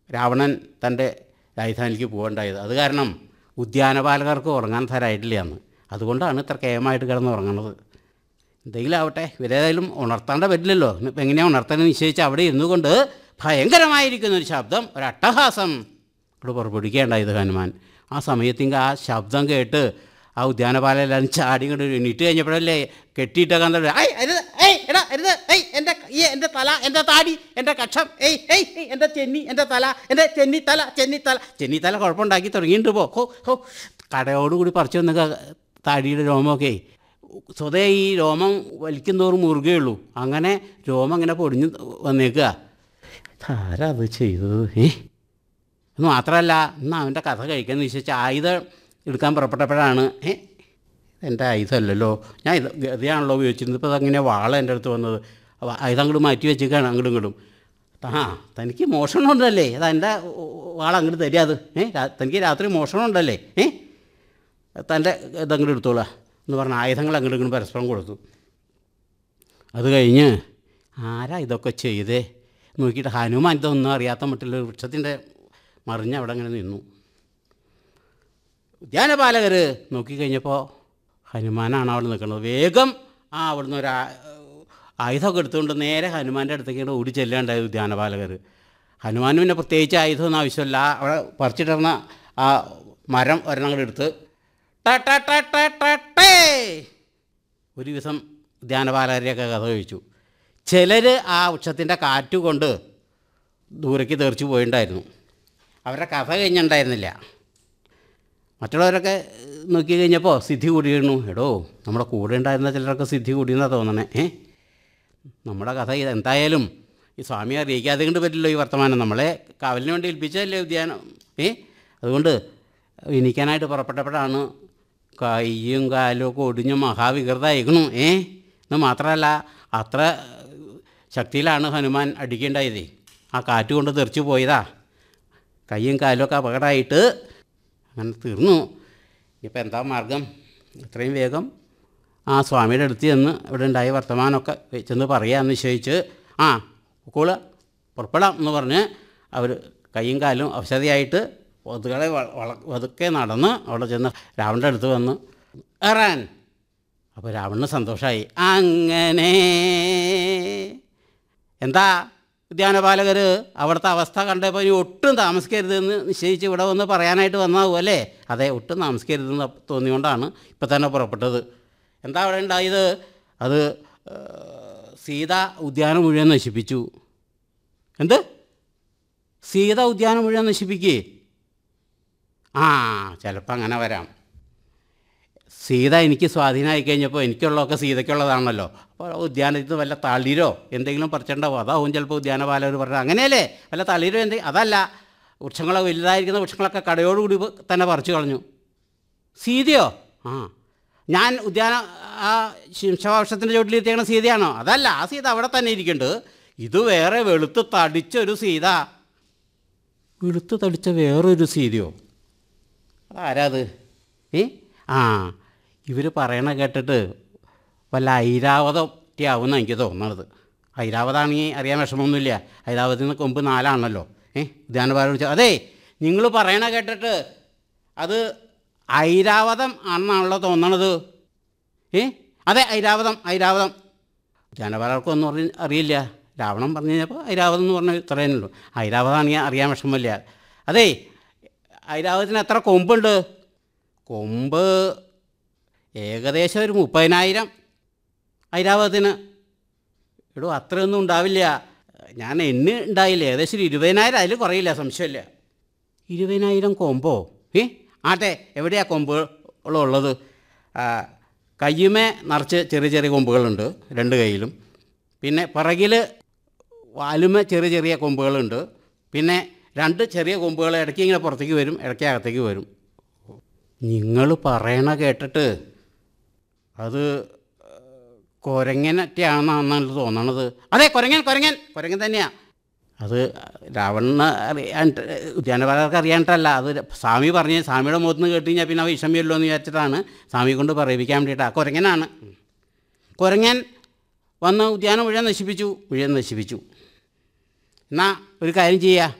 രാവണൻ തൻ്റെ രാജധാനിക്ക് പോകേണ്ടായത് അത് കാരണം ഉദ്യാനപാലകർക്ക് ഉറങ്ങാൻ തരായിട്ടില്ല അന്ന് അതുകൊണ്ടാണ് ഇത്ര കേമായിട്ട് കിടന്ന് ഉറങ്ങണത് എന്തെങ്കിലും ആവട്ടെ ഇവരേതായാലും ഉണർത്താണ്ട പറ്റില്ലല്ലോ ഇപ്പം എങ്ങനെയാണ് ഉണർത്താൻ നിശ്ചയിച്ച് അവിടെ ഇരുന്നു കൊണ്ട് ഭയങ്കരമായിരിക്കുന്ന ഒരു ശബ്ദം ഒരു അട്ടഹാസം ഇവിടെ പുറപ്പെടുവിക്കേണ്ടായത് ഹനുമാൻ ആ സമയത്തിങ്ക ആ ശബ്ദം കേട്ട് ആ ഉദ്യാനപാലം എല്ലാവരും ചാടി കൊണ്ട് എണീറ്റ് കഴിഞ്ഞപ്പോഴല്ലേ കെട്ടിയിട്ടൊക്കെ എന്താ ഐ അരുത് ഏയ് എടാ അരുത് ഏയ് എൻ്റെ ഈ എൻ്റെ തല എൻ്റെ താടി എൻ്റെ കക്ഷം ഏയ് ഏയ് ഏയ് എൻ്റെ ചെന്നി എൻ്റെ തല എൻ്റെ ചെന്നി തല ചെന്നി തല ചെന്നി തല കുഴപ്പമുണ്ടാക്കി തുടങ്ങിയിട്ടുണ്ട് പോ ഹോ ഹോ കടയോടുകൂടി പറിച്ചു വന്ന താടിയുടെ രോമമൊക്കെ സ്വതേ ഈ രോമം വലിക്കുന്നോറും മുറുകയുള്ളൂ അങ്ങനെ രോമം ഇങ്ങനെ പൊടിഞ്ഞ് വന്നേക്കുക ആരാ അത് ചെയ്തത് ഏ എന്ന് മാത്രമല്ല ഇന്ന് അവൻ്റെ കഥ കഴിക്കാൻ നിശ്ചയിച്ച ആയുധം എടുക്കാൻ പുറപ്പെട്ടപ്പോഴാണ് ഏ എൻ്റെ ആയുധമല്ലല്ലോ ഞാൻ ഇത് ഗതിയാണല്ലോ ഉപയോഗിച്ചിരുന്നത് ഇപ്പോൾ അതങ്ങനെ വാള എൻ്റെ അടുത്ത് വന്നത് അപ്പോൾ ആയുധം അങ്ങോട്ട് മാറ്റി വെച്ചേക്കാണ് അങ്ങോട്ടും ഇങ്ങോട്ടും ആ തനിക്ക് മോഷണം ഉണ്ടല്ലേ അത് എൻ്റെ വാള അങ്ങോട്ട് തരിക അത് ഏ രാ- തനിക്ക് രാത്രി മോഷണം ഉണ്ടല്ലേ ഏ തൻ്റെ ഇതങ്ങോട്ട് എടുത്തോളാം എന്ന് പറഞ്ഞ ആയുധങ്ങൾ അങ്ങോട്ട് ഇങ്ങോട്ട് പരസ്പരം കൊടുത്തു അത് കഴിഞ്ഞ് ആരാ ഇതൊക്കെ ചെയ്തേ നോക്കിയിട്ട് ഹനുമാൻ ഇതൊന്നും അറിയാത്ത മറ്റുള്ള ഒരു വൃക്ഷത്തിൻ്റെ മറിഞ്ഞ് അവിടെ അങ്ങനെ നിന്നു ഉദ്യാനപാലകർ നോക്കിക്കഴിഞ്ഞപ്പോൾ ഹനുമാനാണ് അവിടെ നിൽക്കുന്നത് വേഗം ആ അവിടുന്ന് ഒരു ആ- ആയുധമൊക്കെ എടുത്തുകൊണ്ട് നേരെ ഹനുമാൻ്റെ അടുത്തേക്ക് ഓടി ചെല്ലേണ്ടായത് ഉദ്യാനപാലകർ ഹനുമാന് പിന്നെ പ്രത്യേകിച്ച് ആയുധമൊന്നും ആവശ്യമില്ല അവിടെ പറിച്ചിട്ടിരുന്ന ആ മരം ഒരെണ്ണം കൂടെ എടുത്ത് ട ട ട ട ട ടേ. ഒരു ദിവസം ധ്യാനപാലകരെയൊക്കെ കഥ കഴിച്ചു ചിലർ ആ വൃക്ഷത്തിൻ്റെ കാറ്റ് കൊണ്ട് ദൂരേക്ക് തെറിച്ച് പോയിണ്ടായിരുന്നു അവരുടെ കഥ കഴിഞ്ഞിട്ടുണ്ടായിരുന്നില്ല മറ്റുള്ളവരൊക്കെ നോക്കി കഴിഞ്ഞപ്പോൾ സിദ്ധി കൂടിയിരുന്നു എടോ നമ്മുടെ കൂടെ ഉണ്ടായിരുന്ന ചിലരൊക്കെ സിദ്ധി കൂടിയെന്നാണ് തോന്നണേ ഏ നമ്മുടെ കഥ ഇത് എന്തായാലും ഈ സ്വാമിയെ അറിയിക്കാതെ കൊണ്ട് പറ്റില്ലോ ഈ വർത്തമാനം നമ്മളെ കാവലിന് വേണ്ടി ഏൽപ്പിച്ചതല്ലേ ഉദ്യാനം ഏ അതുകൊണ്ട് എണീക്കാനായിട്ട് പുറപ്പെട്ടപ്പോഴാണ് കയ്യും കാലും ഒക്കെ ഒടിഞ്ഞ് മഹാവികൃതമായിരിക്കണു ഏ എന്ന് മാത്രമല്ല അത്ര ശക്തിയിലാണ് ഹനുമാൻ അടിക്കേണ്ടായത് ആ കാറ്റ് കൊണ്ട് തെറിച്ച് പോയതാ കയ്യും കാലും ഒക്കെ അപകടമായിട്ട് അങ്ങനെ തീർന്നു ഇനിയിപ്പോൾ എന്താ മാർഗം എത്രയും വേഗം ആ സ്വാമിയുടെ അടുത്ത് ചെന്ന് ഇവിടെ ഉണ്ടായ വർത്തമാനമൊക്കെ ചെന്ന് പറയാമെന്ന് നിശ്ചയിച്ച് ആ കൂള് പുറപ്പെടാം എന്ന് പറഞ്ഞ് അവർ കൈയും കാലും അവശതയായിട്ട് ഒതുകളെ ഒതുക്കെ നടന്ന് അവിടെ ചെന്ന് രാവണൻ്റെ അടുത്ത് വന്ന് ഏറാൻ അപ്പോൾ രാവണന് സന്തോഷമായി അങ്ങനെ എന്താ ഉദ്യാനപാലകർ അവിടുത്തെ അവസ്ഥ കണ്ടപ്പോൾ ഇനി ഒട്ടും താമസിക്കരുതെന്ന് നിശ്ചയിച്ച് ഇവിടെ വന്ന് പറയാനായിട്ട് വന്നതാവും അല്ലേ അതെ ഒട്ടും താമസിക്കരുതെന്ന് തോന്നിയോണ്ടാണ് ഇപ്പം തന്നെ പുറപ്പെട്ടത് എന്താ അവിടെ ഉണ്ടായത് അത് ഏഹ്, സീത ഉദ്യാനം മുഴുവൻ നശിപ്പിച്ചു എന്ത് സീത ഉദ്യാനം മുഴുവൻ നശിപ്പിക്കേ ആ ചിലപ്പോൾ അങ്ങനെ വരാം സീത എനിക്ക് സ്വാധീനമായി കഴിഞ്ഞപ്പോൾ എനിക്കുള്ളതൊക്കെ സീതയ്ക്കുള്ളതാണല്ലോ അപ്പോൾ ഉദ്യാനത്തിൽ വല്ല തളിരോ എന്തെങ്കിലും പറിച്ചിട്ടുണ്ടാവും അതാവും ചിലപ്പോൾ ഉദ്യാനപാലകർ പറഞ്ഞത് അങ്ങനെയല്ലേ വല്ല തളിരോ എന്തെങ്കിലും അതല്ല വൃക്ഷങ്ങളോ വലുതായിരിക്കുന്ന വൃക്ഷങ്ങളൊക്കെ കടയോടുകൂടി തന്നെ പറിച്ചു കളഞ്ഞു സീതയോ ആ ഞാൻ ഉദ്യാന ആ ശിംശവൃക്ഷത്തിൻ്റെ ചോട്ടിലിരിക്കുന്ന സീതയാണോ അതല്ല ആ സീത അവിടെ തന്നെ ഇരിക്കുന്നുണ്ട് ഇത് വേറെ വെളുത്ത് തടിച്ചൊരു സീത വെളുത്ത് തടിച്ച വേറൊരു സീതയോ അതാരാ അത് ഏ ആ ഇവർ പറയണ കേട്ടിട്ട് വല്ല ഐരാവതത്തെയാവുമെന്ന് എനിക്ക് തോന്നണത് ഐരാവതാണെങ്കിൽ അറിയാൻ വിഷമമൊന്നുമില്ല ഐരാവതിൽ നിന്ന് കൊമ്പ് നാലാണല്ലോ ഏ ഉദ്യാനപാലം വിളിച്ചാൽ അതെ നിങ്ങൾ പറയണ കേട്ടിട്ട് അത് ഐരാവതം ആണെന്നാണല്ലോ തോന്നണത് ഏ അതെ ഐരാവതം ഐരാവതം ഉദ്യാനപാലർക്കൊന്നും അറി അറിയില്ല രാവണൻ പറഞ്ഞു കഴിഞ്ഞപ്പോൾ ഐരാവതം എന്ന് പറഞ്ഞ ഇത്രയേ ഉള്ളൂ ഐരാവതാണെങ്കിൽ അറിയാൻ വിഷമമില്ല അതേ ഐരാവതത്തിന് എത്ര കൊമ്പുണ്ട് കൊമ്പ് ഏകദേശം ഒരു മുപ്പതിനായിരം ഐരാവതത്തിന് എടോ അത്രയൊന്നും ഉണ്ടാവില്ല ഞാൻ എണ്ണി ഉണ്ടായില്ല ഏകദേശം ഒരു ഇരുപതിനായിരം അതിൽ കുറയില്ല സംശയമില്ല ഇരുപതിനായിരം കൊമ്പോ ഏ ആട്ടെ എവിടെയാ കൊമ്പുകളുള്ളത് ആ, കയ്യുമേ നിറച്ച് ചെറിയ ചെറിയ കൊമ്പുകളുണ്ട് രണ്ട് കൈയിലും പിന്നെ പിറകിൽ വാലുമേ ചെറിയ ചെറിയ കൊമ്പുകളുണ്ട് പിന്നെ രണ്ട് ചെറിയ കൊമ്പുകൾ ഇടയ്ക്ക് ഇങ്ങനെ പുറത്തേക്ക് വരും ഇടയ്ക്ക് അകത്തേക്ക് വരും നിങ്ങൾ പറയണ കേട്ടിട്ട് അത് കുരങ്ങനൊക്കെയാണെന്നാണ് തോന്നണത് അതെ കുരങ്ങൻ കുരങ്ങൻ കുരങ്ങൻ തന്നെയാണ് അത് രാവണന് അറിയാൻ ഉദ്യാനപാലകർക്ക് അറിയാനിട്ടല്ല അത് സ്വാമി പറഞ്ഞ് സ്വാമിയുടെ മുഖത്ത് നിന്ന് കേട്ട് കഴിഞ്ഞാൽ പിന്നെ വിഷമയല്ലോ എന്ന് വിചാരിച്ചിട്ടാണ് സ്വാമി കൊണ്ട് പറയിപ്പിക്കാൻ വേണ്ടിയിട്ടാണ് കുരങ്ങനാണ് കുരങ്ങൻ വന്ന് ഉദ്യാനം മുഴുവൻ നശിപ്പിച്ചു മുഴുവൻ നശിപ്പിച്ചു എന്നാൽ ഒരു കാര്യം ചെയ്യുക